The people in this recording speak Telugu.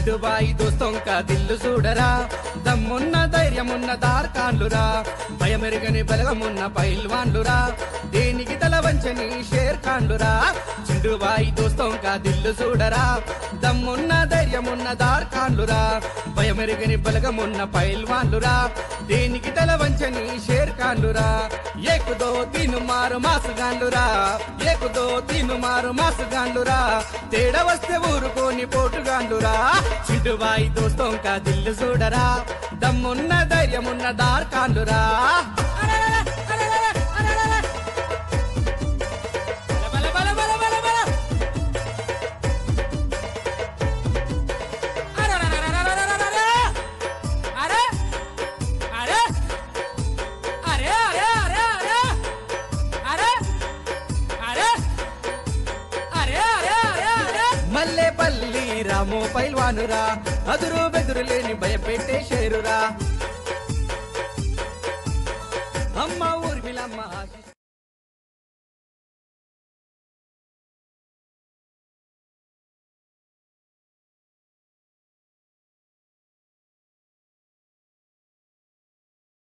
చింటుబాయి దోస్తొంక దిల్లు చూడరా దమ్మున్న ధైర్యమున్న దార్కాన్లురా భయమెరుగని బలగమున్న పైల్వాన్లురా దేనికి తల వంచని షేర్ ఖాన్లురా చింటుబాయి దోస్తొంక దిల్లు చూడరా దమ్మున్న ధైర్యమున్న దార్కాన్లురా భయమెరుగని బలగమున్న పైల్వాన్లురా దేనికి తల వంచని షేర్ ఖాన్లురా ఏకుదో తిను మారు మాసుగాన్లురా ఏకుదో తిను మారు మాసుగాన్లురా తేడా వస్తే ఊరుకోని పోటుగాండురా చింటుబాయి దోస్తొంక దిల్లు చూడరా దమ్మున్న ధైర్యమున్న దార్కాన్లురా బల బల బల బల బల. అరే అరే అరే అరే అరే అరే అరే అరే అరే అరే అరే అరే మల్లెపల్లి రామో పైల్వానురా అదురు బెదురు లేని భయపెట్టే షేరురా